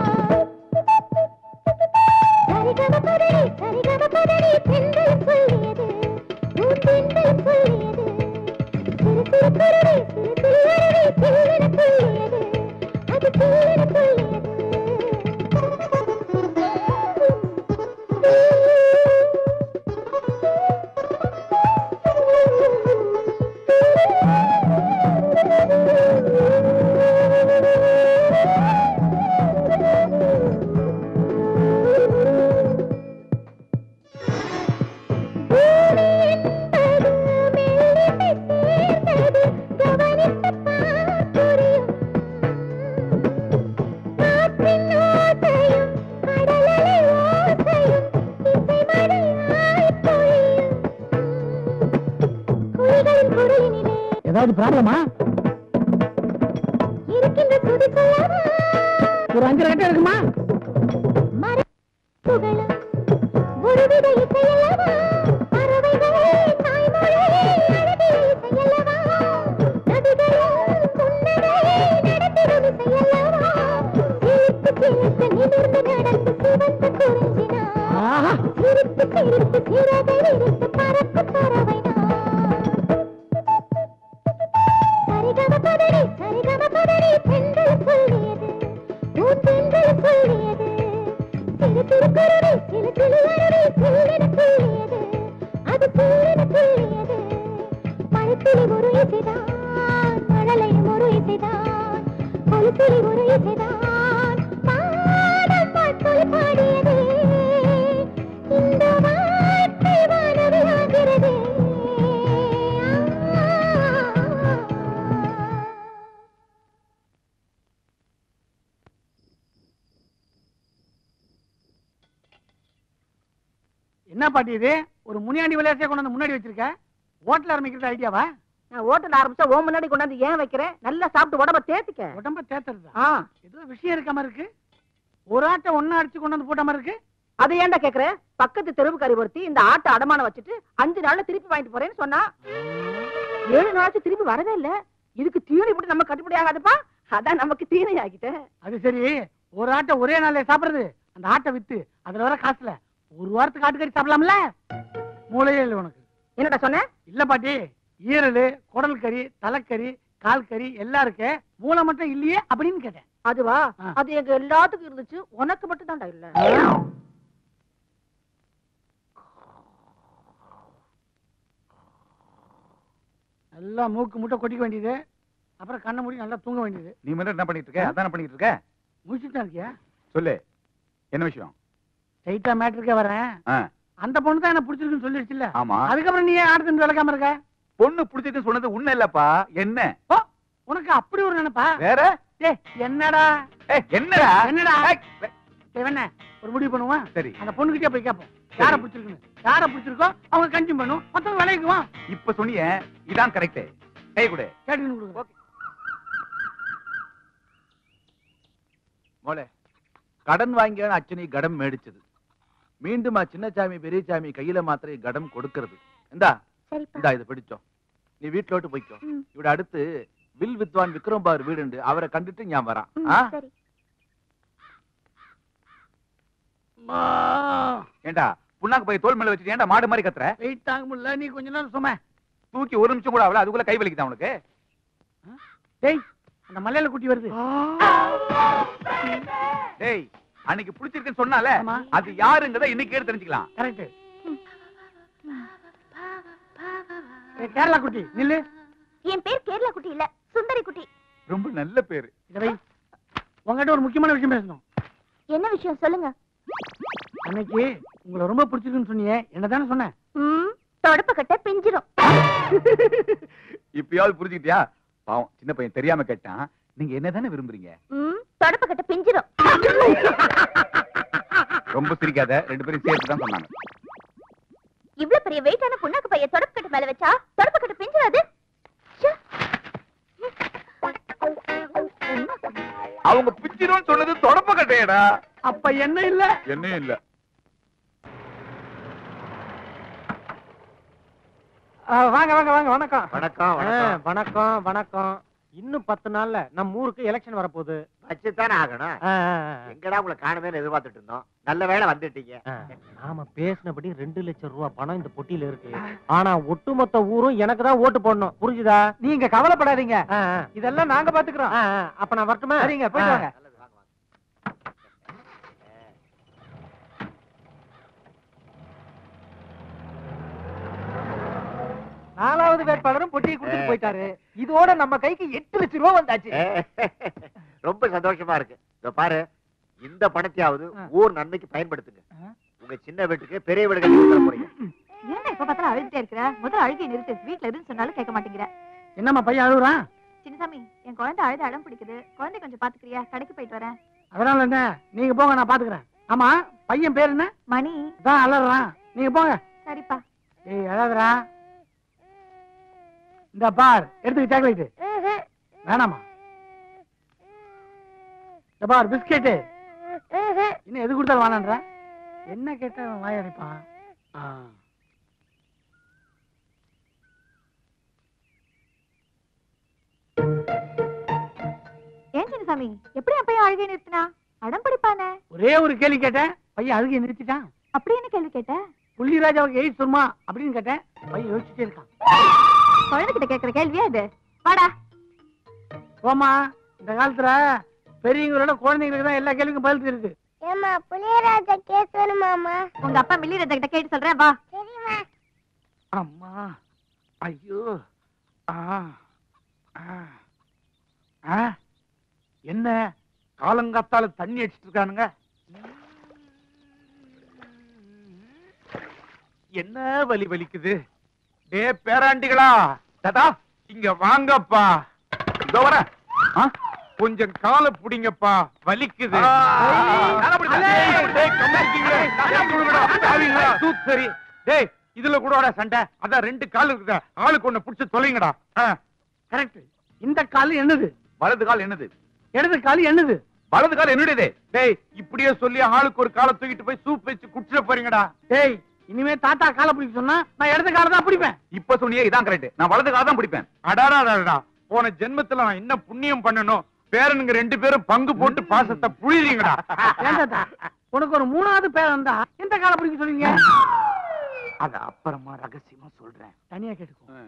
சரிகம பதறி சரிகம பதறி பெண்கள் சொல்லியது உன் பெண்கள் சொல்லியது சிறு சிறு குருவி சிறு சிறு அருவி சில்லென சொல்லியது அது சில்லென ஏதாவது ப்ராப்ளமா இருக்கின்ற துதி சொல்லவா ஒரு அஞ்சு கட்டம் இருக்குமா மர புகழும் ஒருவித இசையல்லவா பறவைகளே தாய்மொழி அழகிய இசையல்லவா நதிகளும் புன்னகையை நடத்திடும் இசையல்லவா சிரித்து சிரித்து நிமிர்ந்து நடந்து சிவந்த குறிஞ்சினார் ஆஹா சிரித்து சிரித்து சிறகை விரித்து பறக்கும் பறவை சரிகம பதறி சரிகம பதறி பெண்கள் சொல்லியது உன் பெண்கள் சொல்லியது சிறு சிறு குருவி சிறு சிறு அருவி சில்லென சொல்லியது அது சில்லென சொல்லியது மழைத்துளி ஒரு இசைதான் மழலையும் ஒரு இசைதான் பொலித்துளி ஒரு இசைதான் பாடம் பாட்டுளி பாடியது இந்த வாழ்க்கை வானவியாகிறது என்ன பாட்டி இது ஒரு முனியாண்டி விளையாட்டை கொண்டு வந்து முன்னாடி வச்சிருக்க ஹோட்டல் ஆரம்பிக்கிறது ஐடியாவா நான் ஓட்டல் ஆரம்பிச்சா ஓ முன்னாடி கொண்டாந்து ஏன் வைக்கிறேன் நல்லா சாப்பிட்டு உடம்ப தேத்திக்க உடம்ப தேத்துறதா ஆ ஏதோ விஷயம் இருக்க மாதிரி இருக்கு ஒரு ஆட்டை ஒண்ணா அடிச்சு கொண்டு வந்து போட்ட மாதிரி இருக்கு அதை ஏன்டா கேக்குற பக்கத்து தெருவுக்காரி ஒருத்தி இந்த ஆட்டை அடமானம் வச்சுட்டு அஞ்சு நாள்ல திருப்பி வாங்கிட்டு போறேன்னு சொன்னா ஏழு நாளாச்சு திருப்பி வரவே இல்ல இதுக்கு தீனி போட்டு நம்ம கட்டுப்படி ஆகாதுப்பா அதான் நமக்கு தீனை ஆகிட்டேன் அது சரி ஒரு ஆட்டை ஒரே நாள்ல சாப்பிடுறது அந்த ஆட்டை வித்து அதுல வர காசுல ஒரு வாரத்துக்கு ஆட்டுக்கறி சாப்பிடலாம்ல மூளையே இல்லை உனக்கு என்னடா சொன்ன இல்ல பாட்டி ஈரல் குடல் கறி தலைக்கறி கால் கறி எல்லாம் இருக்கு மூளை மட்டும் இல்லையே அப்படின்னு கேட்டேன் அதுவா ஆ. அது எங்க எல்லாத்துக்கும் இருந்துச்சு உனக்கு மட்டும் தான்டா இல்ல நல்லா மூக்கு முட்டை கொட்டிக்க வேண்டியது அப்புறம் கண்ணை மூடி நல்லா தூங்க வேண்டியது நீ மட்டும் என்ன பண்ணிட்டு இருக்க அதான் பண்ணிட்டு இருக்க முடிச்சுட்டு தான் இருக்கியா சொல்லு என்ன விஷயம் ஸ்ட்ரைட்டா மேட்ருக்கே வரேன் ஆ, அந்த பொண்ணு தான் என்ன பிடிச்சிருக்குன்னு சொல்லிடுச்சுல்ல ஆமா அதுக்கப்புறம் நீ ஏன் ஆடுதுன்னு விளக்காம இருக்க பொண்ணு பிடிச்சிட்டு சொன்னது உண்மை இல்லப்பா என்ன ஓ உனக்கு அப்படி ஒரு நினைப்பா வேற ஏய் என்னடா ஏய், என்னடா என்னடா? ஏய், வே- சரி, என்ன ஒரு முடிவு பண்ணுவான் சரி அந்த பொண்ணுகிட்டே போய் கேட்போம் யார பிடிச்சிருக்குன்னு யார பிடிச்சிருக்கோ அவங்க கன்சியூம் பண்ணும் மொத்தம் விளைவிக்குவோம் இப்ப சொன்னியே இதான் கரெக்ட் கை கொடு கேட்டுன்னு கொடுக்குறோம் மோளே கடன் வாங்கியான அச்சனை கடம் மேடிச்சது மீண்டும் ஆ சின்னசாமி பெரியசாமி கையில மாத்திரை கடம் கொடுக்கிறது இந்தா சரிப்பா இந்தா இது பிடிச்சோம் நீ வீட்டுல விட்டு போய்க்கோ ம். இவட அடுத்து வில் வித்வான் விக்ரம் பார் வீடுண்டு அவரை கண்டுட்டு ஞான் வரான் ம், ஆ? சரி ஏண்டா புண்ணாக்கு போய் தோல் மேல வச்சுட்டு ஏன்டா மாடு மாதிரி கத்துற வெயிட் தாங்க முடியல நீ கொஞ்ச நேரம் சும்மா தூக்கி ஒரு நிமிஷம் கூட ஆகல அதுக்குள்ள கை வலிக்குதா உனக்கு டேய் அந்த மலையில குட்டி வருது டேய் அன்னைக்கு பிடிச்சிருக்குன்னு சொன்னால ஆமா. அது யாருங்கறத இன்னைக்கு கேட்டு தெரிஞ்சுக்கலாம் கரெக்ட் கேரளா குட்டி நில்லு என் பேர் கேரளா குட்டி இல்ல சுந்தரி குட்டி ரொம்ப நல்ல பேரு இத வை உங்ககிட்ட ஒரு முக்கியமான விஷயம் பேசணும் என்ன விஷயம் சொல்லுங்க அன்னைக்கு உங்களை ரொம்ப பிடிச்சிருக்குன்னு சொன்னியே என்னதானே சொன்னேன் ம் தொடப்பு கட்ட பிஞ்சிரும் இப்பயாவது புரிஞ்சுக்கிட்டியா பாவம் சின்ன பையன் தெரியாம கேட்டான் நீங்க என்னதானே விரும்புறீங்க ம் தொடப்பு கட்ட பிஞ்சிரும் ரொம்ப சிரிக்காத ரெண்டு பேரும் சேர்த்து தான் சொன்னாங்க இவ்வளவு பெரிய வெயிட்டான புண்ணாக்கு பைய தொடப்பு கட்டு மேல வச்சா தொடப்பு கட்டு பிஞ்சிடாது ச்சே. அவங்க பிச்சிரும் சொன்னது தொடப்ப கட்டையடா அப்ப என்ன இல்ல என்ன இல்ல ஆ, வாங்க வாங்க வாங்க வணக்கம் வணக்கம் ஆ, வணக்கம் வணக்கம் இன்னும் பத்து நாள்ல நம்ம ஊருக்கு எலெக்ஷன் வரப்போகுது வச்சுத்தானே ஆகணும் ஆ, ஆ, ஆ. எங்கடா உங்களை காணுமே எதிர்பார்த்துட்டு இருந்தோம் நல்ல வேளை வந்துட்டீங்க ஆ, நாம பேசினபடி ரெண்டு லட்சம் ரூபாய் பணம் இந்த பொட்டியில இருக்கு ஆனா ஒட்டுமொத்த ஊரும் எனக்கு தான் ஓட்டு போடணும் புரிஞ்சுதா நீங்க கவலைப்படாதீங்க ஆ, ஆ. இதெல்லாம் நாங்க பாத்துக்கிறோம் ஆ, ஆ. அப்ப நான் வரட்டுமா சரிங்க போயிட்டு வாங்க நல்லது வாங்க வாங்க நாலாவது வேட்பாளரும் பொட்டியை கொடுத்துட்டு போயிட்டாரு இதோட நம்ம கைக்கு எட்டு லட்சம் ரூபாய் வந்தாச்சு ரொம்ப சந்தோஷமா இருக்கு இதோ பாரு இந்த பணத்தையாவது ஆ. ஊர் நன்மைக்கு பயன்படுத்துங்க ஆ. உங்க சின்ன வீட்டுக்கு பெரிய வீடு கட்டி கொடுத்துட போறீங்க ஏன்னா இப்ப பார்த்தாலும் அழுதுட்டே இருக்கிற முதல்ல அழுகை நிறுத்து வீட்ல இருந்து சொன்னாலும் கேட்க மாட்டேங்கிற என்னம்மா பையன் அழுகுறான் சின்னசாமி என் குழந்தை அழுது அடம் பிடிக்குது குழந்தை கொஞ்சம் பாத்துக்கிறியா கடைக்கு போயிட்டு வரேன் அதனால என்ன நீங்க போங்க நான் பாத்துக்கிறேன் ஆமா பையன் பேர் என்ன மணி தான் அலறான் நீங்க போங்க சரிப்பா ஏய் அழாதரா இந்த பார் எடுத்துக்க சாக்லேட் வேணாமா இந்த பார் பிஸ்கெட்டு இன்னும் எது கொடுத்தாலும் வேணான்ற என்ன கேட்டா அவன் வாய் அடைப்பான் ஆ. ஏன் சின்னசாமி எப்படி என் பையன் அழுகை நிறுத்தினா அடம் பிடிப்பானே ஒரே ஒரு கேள்வி கேட்டேன் பையன் அழுகி நிறுத்திட்டான் அப்படி என்ன கேள்வி கேட்ட புள்ளிராஜாவுக்கு எய்ட்ஸ் வருமா அப்படின்னு கேட்டேன் பையன் யோசிச்சுட்டே இருக்கான் குழந்தைகிட்ட கேக்குற கேள்வியா இது வாடா போமா இந்த காலத்துல பெரியவங்களோட குழந்தைங்களுக்கு தான் எல்லா கேள்விக்கும் பதில் தெரியுது ஏமா புளியராஜா கேஸ் வேணுமாமா உங்க அப்பா மில்லி ரஜா கிட்ட கேட்டு சொல்றேன் வா சரிம்மா அம்மா ஐயோ ஆ ஆ. ஆ. என்ன காலங்காத்தால தண்ணி அடிச்சிட்டு இருக்கானுங்க என்ன வலி வலிக்குது டே பேராண்டிகளா தாத்தா இங்க வாங்கப்பா இதோ வரேன். ஆ, கொஞ்சம் காலை புடிங்கப்பா வலிக்குது டேய், கம்முனு இருக்கீங்களே. டேய், கொடுங்கடா. பாவிங்களா, தூத்தரி. டேய், இதுல கூட சண்டை அதான் ரெண்டு கால் இருக்குதா ஆளுக்கு ஒண்ணு புடிச்சு தொலைங்கடா ஆ. கரெக்ட் இந்த கால் என்னது வலது கால் என்னது இடது கால் என்னது வலது கால் என்னுடையதே டேய் இப்படியே சொல்லி ஆளுக்கு ஒரு காலை தூக்கிட்டு போய் சூப் வச்சு குடிச்சிட போறீங்கடா டேய் இனிமே தாத்தா காலை பிடிக்க சொன்னா நான் இடது காலை தான் பிடிப்பேன் இப்ப சொன்னியே இதான் கரெக்ட் நான் வலது கால் தான் பிடிப்பேன் அடாடாடாடா போன ஜென்மத்துல நான் என்ன புண்ணியம் பண்ணணும் பேரனுங்க ரெண்டு பேரும் பங்கு போட்டு பாசத்தை புழிறீங்கடா ஏன் தாத்தா உனக்கு ஒரு மூணாவது பேர் வந்தா எந்த காலை பிடிக்க சொல்லுவீங்க அத அப்புறமா ரகசியமா சொல்றேன் தனியா கேட்டுக்கோ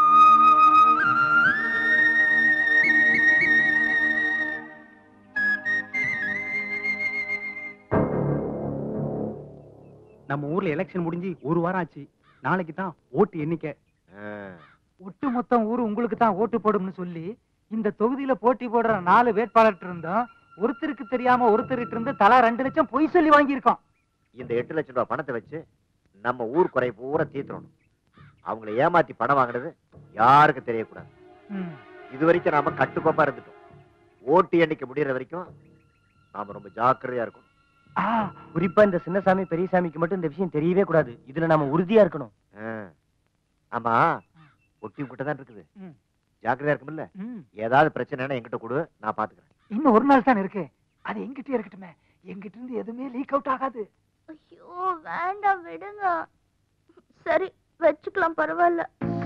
நம்ம ஊர்ல எலெக்ஷன் முடிஞ்சு ஒரு வாரம் ஆச்சு நாளைக்கு தான் ஓட்டு எண்ணிக்கை ஒட்டு மொத்தம் ஊரு உங்களுக்கு தான் ஓட்டு போடும்னு சொல்லி இந்த தொகுதியில போட்டி போடுற நாலு வேட்பாளர் இருந்தோம் ஒருத்தருக்கு தெரியாம ஒருத்தர்கிட்ட இருந்து தலா ரெண்டு லட்சம் பொய் சொல்லி வாங்கியிருக்கோம் இந்த எட்டு லட்சம் ரூபாய் பணத்தை வச்சு நம்ம ஊர் குறை பூரா தீர்த்தணும் அவங்கள ஏமாத்தி பணம் வாங்குனது யாருக்கும் தெரியக்கூடாது ம். இது வரைக்கும் நாம கட்டுக்கோப்பா இருந்துட்டோம் ஓட்டு எண்ணிக்கை முடியற வரைக்கும் நாம ரொம்ப ஜாக்கிரதையா இருக்கும் ஆ, குறிப்பா இந்த சின்னசாமி பெரியசாமிக்கு மட்டும் இந்த விஷயம் தெரியவே கூடாது இதுல நாம உறுதியா இருக்கணும் ஆ. ஆமா ஒட்டி கிட்ட தான் இருக்குது ம். ஜாக்கிரதையா இருக்கும்ல ம். ஏதாவது பிரச்சனைனா என்கிட்ட கொடு நான் பாத்துக்கிறேன் இன்னும் ஒரு நாள் தான் இருக்கு அது எங்கிட்டே இருக்கட்டுமே எங்கிட்ட இருந்து எதுவுமே லீக் அவுட் ஆகாது ஐயோ வேண்டாம் விடுங்க சரி வச்சுக்கலாம் பரவாயில்ல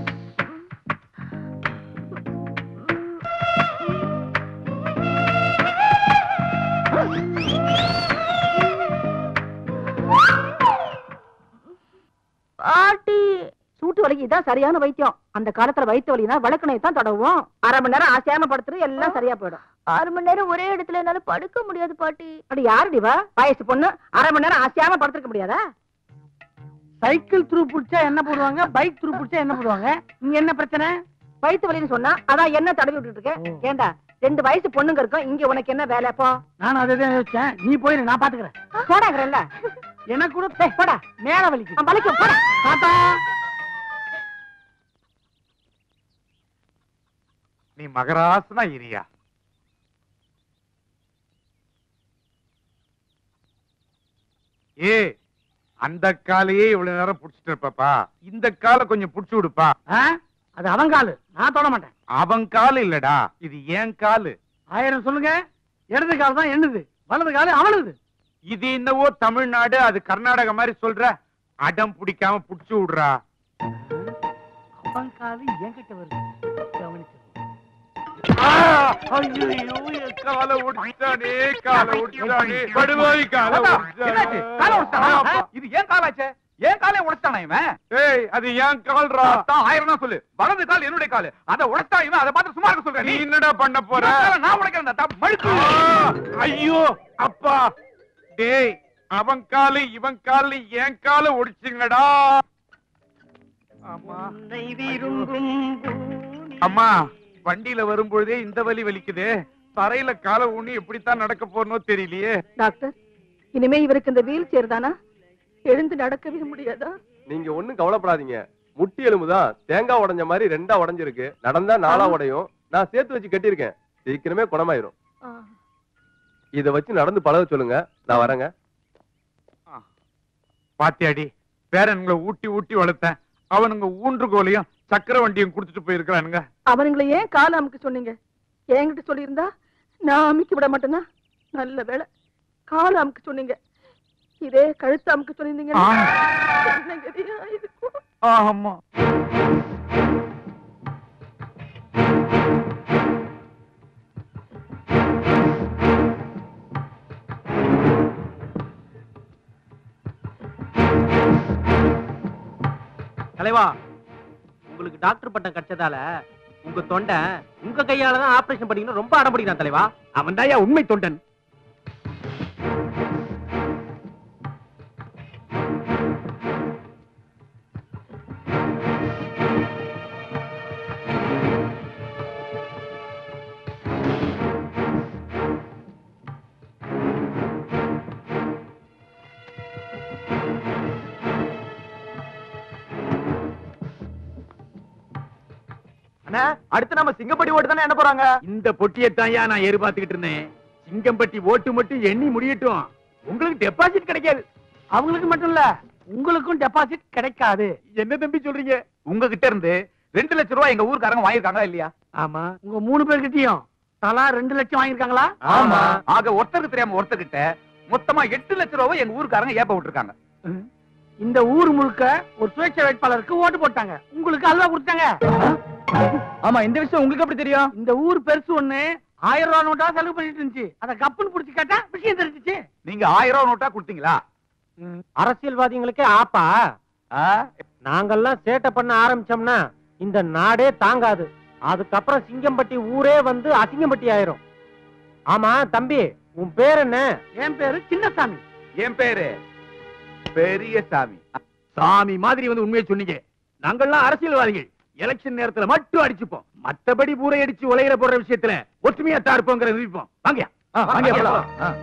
பாட்டி சூட்டு வலிக்கு இதான் சரியான வைத்தியம் அந்த காலத்துல வயிற்று வலினா வழக்கணையை தான் தடவும் அரை மணி நேரம் ஆசையாம படுத்துரு எல்லாம் சரியா போயிடும் ஆறு மணி நேரம் ஒரே இடத்துல என்னால படுக்க முடியாது பாட்டி அப்படி யாருடி வா வயசு பொண்ணு அரை மணி நேரம் ஆசையாம படுத்துருக்க முடியாதா சைக்கிள் த்ரூ பிடிச்சா என்ன போடுவாங்க பைக் த்ரூ பிடிச்சா என்ன போடுவாங்க இங்க என்ன பிரச்சனை வயிற்று வலின்னு சொன்னா அதான் என்ன தடவி விட்டுட்டு இருக்கேன் ஏண்டா ரெண்டு வயசு பொண்ணுங்க இருக்கும் இங்க உனக்கு என்ன வேலை போ நானும் அதை தான் யோசிச்சேன் நீ போயிரு நான் பாத்துக்கிறேன் போடாங்கிறல்ல எனக்கு கூட டேய், போடா மேல வலிக்கு நான் வலிக்கும் போடா தாத்தா நீ மகராசனா இரியா ஏ அந்த காலையே இவ்வளவு நேரம் புடிச்சிட்டு இருப்பப்பா இந்த காலை கொஞ்சம் புடிச்சு விடுப்பா ஆ? அது அவன் காலு நான் தொட மாட்டேன் அவன் காலு இல்லடா இது ஏன் காலு ஆயிரம் சொல்லுங்க இடது கால் தான் என்னது வலது காலு அவனுது இது என்னவோ தமிழ்நாடு அது கர்நாடகா மாதிரி சொல்ற அடம் பிடிக்காம புடிச்சு விடுறா அவன் காலு என்கிட்ட வருது கவனிச்சு ஐயோ என் காலை ஒடிச்சானே காலை ஒடிச்சானே படுவாய் காலை என்னாச்சு? காலை உடைச்சிட்டானா? ஒடிச்சானே இது ஏன் காலாச்சே ஏன் காலை உடைச்சிட்டானா இவன் ஏய் அது ஏன் கால்ரா அதான் ஆயிரம் தான் சொல்லு வலது கால் என்னுடைய கால் அதை உடைச்சா இவன் அதை பார்த்து சும்மா இருக்க சொல்றேன் நீ என்னடா பண்ண போற இவன் காலை நான் உடைக்கிறேன் தாத்தா. மழுக்கு ஆ, ஐயோ அப்பா டேய் அவன் காலு இவன் காலு என் காலு ஒடிச்சுங்கடா அம்மா அம்மா வண்டியில வரும்பொழுதே இந்த வலி வலிக்குதே தரையில காலை ஊனி எப்படித்தான் நடக்க போறனோ தெரியலையே டாக்டர் இனிமே இவருக்கு இந்த வீல் சேர் தானா எழுந்து நடக்கவே முடியாதா நீங்க ஒண்ணும் கவலைப்படாதீங்க முட்டி எலும்பு தான் தேங்காய் உடைஞ்ச மாதிரி ரெண்டா உடைஞ்சிருக்கு நடந்தா நாலா உடையும் நான் சேர்த்து வச்சு கட்டியிருக்கேன் சீக்கிரமே குணமாயிரும் ஆ. இத வச்சு நடந்து பழக சொல்லுங்க நான் வரேங்க பாத்தியாடி பேரன்களை ஊட்டி ஊட்டி வளர்த்தேன் அவனுங்க ஊன்றுகோலையும் சக்கர வண்டியும் கொடுத்துட்டு போயிருக்கிறானுங்க அவனுங்களை ஏன் காலை அமுக்க சொன்னீங்க என்கிட்ட சொல்லியிருந்தா நான் அமுக்கி விட மாட்டேனா நல்ல வேளை காலை அமுக்க சொன்னீங்க இதே கழுத்து அமுக்க சொன்னீங்க ஆ. என்ன கதியா இருக்கும் ஆமா தலைவா உங்களுக்கு டாக்டர் பட்டம் கிடைச்சதால உங்க தொண்டை உங்க கையால தான் ஆபரேஷன் பண்ணிக்கணும் ரொம்ப அடம் பிடிக்கிறான் தலைவா அவன் தாயா உண்மை தொண்டன் அண்ணா அடுத்து நம்ம சிங்கப்படி ஓட்டு தானே என்ன போறாங்க இந்த பொட்டியத்தாயா நான் எதிர்பார்த்துக்கிட்டு இருந்தேன் சிங்கம்பட்டி ஓட்டு மட்டும் எண்ணி முடியட்டும் உங்களுக்கு டெபாசிட் கிடைக்காது அவங்களுக்கு மட்டும் இல்ல உங்களுக்கும் டெபாசிட் கிடைக்காது என்ன தம்பி சொல்றீங்க உங்ககிட்ட இருந்து ரெண்டு லட்சம் ரூபாய் எங்க ஊருக்காரங்க வாங்கியிருக்காங்களா இல்லையா ஆமா உங்க மூணு பேர்கிட்டயும் தலா ரெண்டு லட்சம் வாங்கியிருக்காங்களா ஆமா ஆக ஒருத்தருக்கு தெரியாம ஒருத்தர்கிட்ட மொத்தமா எட்டு லட்சம் ரூபாய் எங்க ஊருக்காரங்க ஏப்ப விட்டுருக்காங்க இந்த ஊர் முழுக்க ஒரு சுயேட்சை வேட்பாளருக்கு ஓட்டு போட்டாங்க உங்களுக்கு அல்வா கொடுத்தாங்க ஆமா இந்த விஷயம் உங்களுக்கு எப்படி தெரியும் இந்த ஊர் பெருசு ஒண்ணு ஆயிரம் ரூபாய் நோட்டா செலவு பண்ணிட்டு இருந்துச்சு அத கப்புன்னு புடிச்சு கேட்டா விஷயம் தெரிஞ்சுச்சு நீங்க ஆயிரம் ரூபாய் நோட்டா கொடுத்தீங்களா அரசியல்வாதிகளுக்கே ஆப்பா நாங்கெல்லாம் சேட்டை பண்ண ஆரம்பிச்சோம்னா இந்த நாடே தாங்காது அதுக்கப்புறம் சிங்கம்பட்டி ஊரே வந்து அசிங்கம்பட்டி ஆயிரும் ஆமா தம்பி உன் பேர் என்ன என் பேரு சின்னசாமி என் பேரு பெரிய சாமி சாமி மாதிரி வந்து உண்மையை சொன்னீங்க நாங்கெல்லாம் அரசியல்வாதிகள் எலெக்ஷன் நேரத்துல மட்டும் அடிச்சுப்போம் மத்தபடி பூரை அடிச்சு உலகிற போற விஷயத்துல ஒற்றுமையா தான் இருப்போங்கிற நிரூபிப்போம் வாங்க வாங்க போலாம்.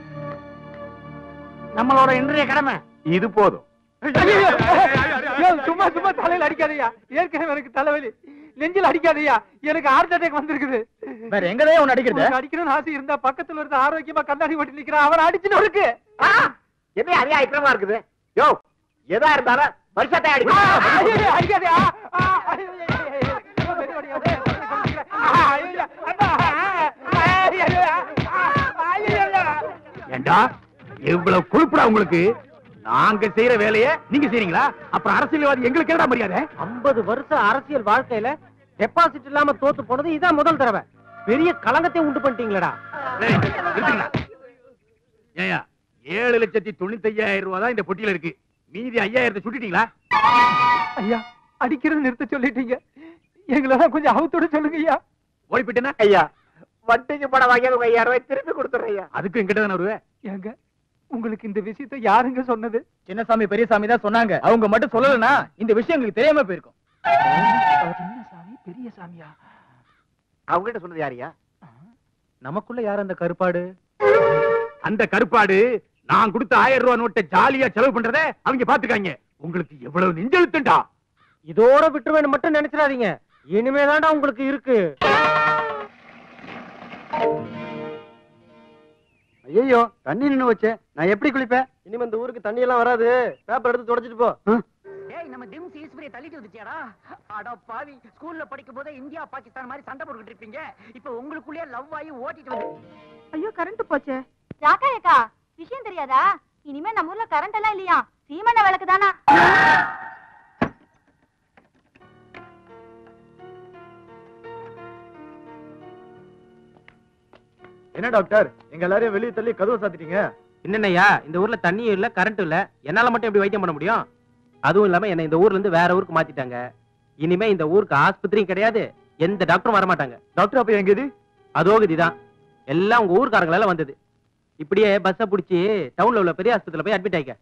நம்மளோட இன்றைய கடமை இது போதும் சும்மா சும்மா தலையில அடிக்காதயா ஏற்கனவே எனக்கு தலைவலி நெஞ்சில் அடிக்காதயா எனக்கு ஹார்ட் அட்டாக் வந்திருக்குது வேற எங்கதான் உன்னை அடிக்கிறது உனக்கு அடிக்கணும்னு ஆசை இருந்தா பக்கத்துல இருந்து ஆரோக்கியமா கண்ணாடி ஓட்டி நிக்கிறான் அவன் அடிச்சுன்னு இருக்கு என்ன அதே ஐக்கிரமா இருக்குது யோ எதா இருந்தாலும் வருஷத்தை அடிக்காதயா ஆ, ஐயோ, ஐயோ, ஐயோ, ஐயோ. மெதுவாடி, மெதுவாடி, மெதுவாடி. ஆ, ஐயோ, அண்ணா, ஆ, ஐயோ, ஆ, ஐயோ, ஐயோ. ஏண்டா எவ்வளவு கொழுப்புடா உங்களுக்கு நாங்க செய்யற வேலையை நீங்க செய்றீங்களா அப்புறம் அரசியல்வாதி எங்களுக்கு என்னடா மரியாதை ஐம்பது வருஷம் அரசியல் வாழ்க்கையில டெபாசிட் இல்லாம தோத்து போனது இதான் முதல் தடவை பெரிய களங்கத்தை உண்டு பண்ணிட்டீங்களடா டேய், நிறுத்துங்கடா. ஏய்யா ஏழு லட்சத்தி தொண்ணூத்தி ஐயாயிரம் ரூபாய் தான் இந்த பொட்டியில இருக்கு மீதி ஐயாயிரத்தை சுட்டிட்டீங்களா ஐயா அடிக்கிறது நிறுத்த சொல்லிட்டீங்க எங்களெல்லாம் கொஞ்சம் அவுத்தோட சொல்லுங்க ஐயா ஓடி போயிட்டேன்னா ஐயா வட்டிக்கு படம் வாங்கி உங்க ஐயாயிரம் ரூபாய் திருப்பி கொடுத்துறேன் ஐயா அதுக்கும் எங்கிட்ட தானே வருவேன் ஏங்க உங்களுக்கு இந்த விஷயத்தை யாருங்க சொன்னது சின்னசாமி பெரியசாமி தான் சொன்னாங்க அவங்க மட்டும் சொல்லலனா இந்த விஷயம் எங்களுக்கு தெரியாம போயிருக்கும் சின்ன சாமி பெரிய சாமியா அவங்க கிட்ட சொன்னது யாரியா நமக்குள்ள யார் அந்த கருப்பாடு அந்த கருப்பாடு நான் கொடுத்த ஆயிரம் ரூபாய் நோட்டை ஜாலியா செலவு பண்றத அவங்க பாத்துக்காங்க உங்களுக்கு எவ்வளவு நெஞ்செழுத்துண்டா இதோட விட்டுருவேன்னு மட்டும் நினைச்சிடாதீங்க இனிமேதான்டா உங்களுக்கு இருக்கு ஐயோ தண்ணி நின்னு வச்சே நான் எப்படி குளிப்பேன் இனிமே இந்த ஊருக்கு தண்ணி எல்லாம் வராது பேப்பர் எடுத்து தொடச்சிட்டு போ ஏய் நம்ம டிம்ஸ் ஈஸ்வரியை தள்ளிட்டு வந்துச்சியாடா அட பாவி ஸ்கூல்ல படிக்கும் போதே இந்தியா பாகிஸ்தான் மாதிரி சண்டை போட்டுக்கிட்டு இருப்பீங்க இப்ப உங்களுக்குள்ளேயே லவ் ஆகி ஓட்டிட்டு வந்து ஐயோ கரண்ட் போச்சே ராக்கா ஏக்கா விஷயம் தெரியாதா இனிமே நம்ம ஊர்ல கரண்ட் எல்லாம் இல்லையா சீமண்ண விளக்கு தானா என்ன டாக்டர் எங்க எல்லாரையும் வெளியே தள்ளி கதவை சாத்திட்டீங்க என்னென்னயா இந்த ஊர்ல தண்ணியும் இல்ல கரண்ட் இல்ல என்னால மட்டும் எப்படி வைத்தியம் பண்ண முடியும் அதுவும் இல்லாம என்ன இந்த ஊர்ல இருந்து வேற ஊருக்கு மாத்திட்டாங்க இனிமே இந்த ஊருக்கு ஆஸ்பத்திரியும் கிடையாது எந்த டாக்டரும் வர மாட்டாங்க டாக்டர் அப்ப எங்க இது அதோகதிதான் எல்லாம் உங்க ஊர்க்காரங்களால வந்தது இப்படியே பஸ்ஸ புடிச்சு டவுன்ல உள்ள பெரிய ஆஸ்பத்திரியில போய் அட்மிட் ஆயிக்க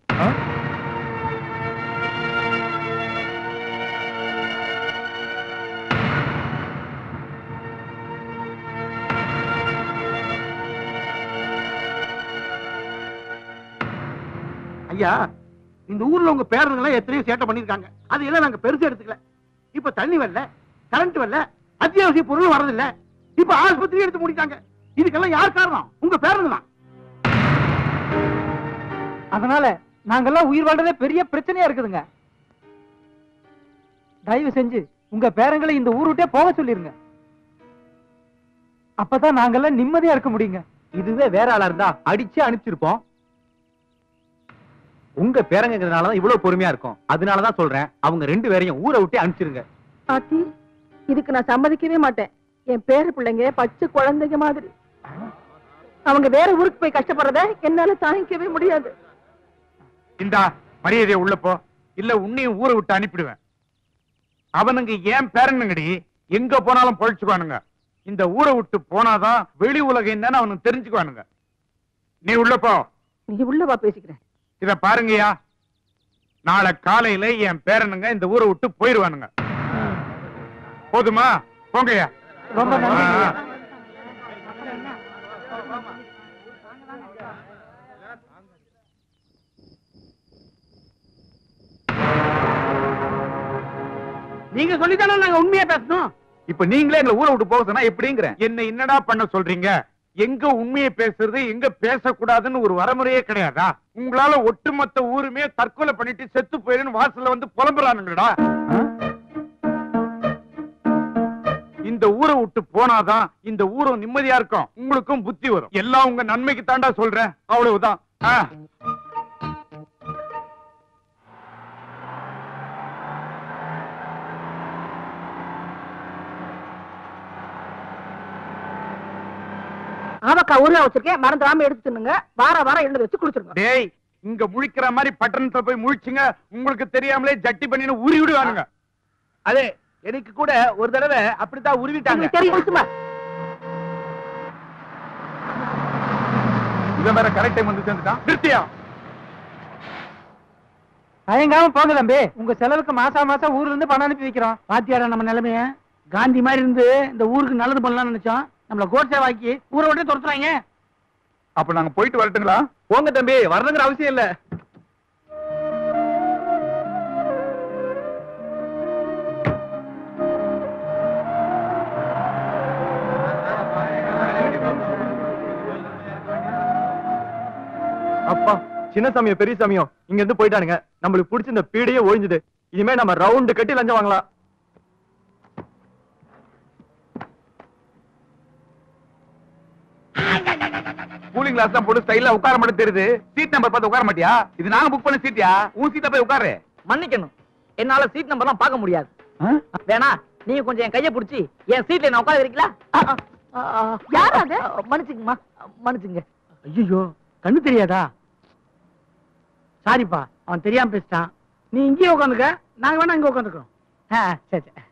ஐயா இந்த ஊர்ல உங்க பேரனுங்க எல்லாம் எத்தனையோ சேட்டை பண்ணிருக்காங்க அது எல்லாம் நாங்க பெருசா எடுத்துக்கல இப்ப தண்ணி வரல கரண்ட் வரல அத்தியாவசிய பொருள் வரதில்ல இப்ப ஆஸ்பத்திரி எடுத்து முடிட்டாங்க இதுக்கெல்லாம் யார் காரணம் உங்க பேரனுங்க தான் அதனால நாங்கெல்லாம் உயிர் வாழ்றதே பெரிய பிரச்சனையா இருக்குதுங்க தயவு செஞ்சு உங்க பேரங்களை இந்த ஊர் விட்டே போக சொல்லிருங்க அப்பதான் நாங்கெல்லாம் நிம்மதியா இருக்க முடியுங்க இதுவே வேற ஆளா இருந்தா அடிச்சு அனுப்பிச்சிருப்போம் உங்க பேரங்கிறதுனாலதான் இவ்வளவு பொறுமையா இருக்கும் அதனாலதான் சொல்றேன் அவங்க ரெண்டு பேரையும் ஊரை விட்டு அனுப்பிச்சிருங்க ஆத்தி இதுக்கு நான் சம்மதிக்கவே மாட்டேன் என் பேர பிள்ளைங்க பச்சை குழந்தைங்க மாதிரி அவங்க வேற ஊருக்கு போய் கஷ்டப்படுறத என்னால தாங்கிக்கவே முடியாது இந்தா மரியாதையை உள்ள போ இல்ல உன்னையும் ஊரை விட்டு அனுப்பிடுவேன் அவனுங்க ஏன் பேரனுங்கடி எங்க போனாலும் பொழைச்சுக்குவானுங்க இந்த ஊரை விட்டு போனாதான் வெளி உலகம் என்னன்னு அவனுக்கு தெரிஞ்சுக்குவானுங்க நீ உள்ள போ நீ உள்ளவா பேசிக்கிறேன் இத பாருங்கய்யா நாளை காலையில என் பேரனுங்க இந்த ஊரை விட்டு போயிருவானுங்க போதுமா போங்கய்யா ரொம்ப நன்றி ஆ. நீங்க சொல்லித்தானே நாங்க உண்மையா பேசணும் இப்ப நீங்களே எங்களை ஊரை விட்டு போக சொன்னா எப்படிங்கிற என்ன என்னடா பண்ண சொல்றீங்க எங்க உண்மையை பேசுறது எங்க பேசக்கூடாதுன்னு ஒரு வரமுறையே கிடையாதா உங்களால ஒட்டுமொத்த ஊருமே தற்கொலை பண்ணிட்டு செத்து போயிருன்னு வாசல்ல வந்து புலம்புறானுங்கடா இந்த ஊரை விட்டு போனாதான் இந்த ஊரும் நிம்மதியா இருக்கும் உங்களுக்கும் புத்தி வரும் எல்லாம் உங்க நன்மைக்கு தாண்டா சொல்றேன் அவ்வளவுதான் ஆ. ஆவக்கா ஊர்ல வச்சிருக்கேன் மறந்துடாம எடுத்து தின்னுங்க வார வாரம் எழுந்து வச்சு குடிச்சிருங்க டேய் இங்க முழிக்கிற மாதிரி பட்டணத்துல போய் முழிச்சுங்க உங்களுக்கு தெரியாமலே ஜட்டி பண்ணின்னு உரி விடுவானுங்க அதே எனக்கு கூட ஒரு தடவை அப்படித்தான் உருவிட்டாங்க உங்களுக்கு தெரியும் சும்மா இவன் வேற கரெக்ட் டைம் வந்து சேர்ந்துட்டான் நிறுத்தியா தயங்காம போங்க தம்பி உங்க செலவுக்கு மாசா மாசம் ஊர்ல இருந்து பணம் அனுப்பி வைக்கிறோம் பாத்தியாரா நம்ம நிலைமைய காந்தி மாதிரி இருந்து இந்த ஊருக்கு நல்லது பண்ணலாம்னு நினைச்சோம் நம்மள கோட்சே வாக்கி ஊரை விட்டு துரத்துறாங்க அப்ப நாங்க போயிட்டு வரட்டுங்களா போங்க தம்பி வரணுங்கிற அவசியம் இல்ல அப்பா சின்ன சாமியோ பெரிய சாமியோ இங்க இருந்து போயிட்டானுங்க நம்மளுக்கு பிடிச்ச இந்த பீடையே ஒழிஞ்சுது இனிமே நம்ம ரவுண்டு கட்டி லஞ்சம் வாங்கலாம் கூலிங் கிளாஸ் தான் போட்டு ஸ்டைலா உட்கார மட்டும் தெரியுது சீட் நம்பர் பார்த்து உட்கார மாட்டியா இது நாங்க புக் பண்ண சீட்டியா உன் சீட்ல போய் உட்காரு மன்னிக்கணும் என்னால சீட் நம்பர்லாம் பார்க்க முடியாது வேணா நீங்க கொஞ்சம் என் கைய பிடிச்சி என் சீட்ல நான் உட்கார வைக்கலா யார் அது? மன்னிச்சுங்கம்மா மன்னிச்சுங்க ஐயோ கண்ணு தெரியாதா சாரிப்பா அவன் தெரியாம பேசிட்டான் நீ இங்கேயே உட்காந்துக்க நாங்க வேணா இங்க உட்காந்துக்கிறோம் ஆ, சரி சரி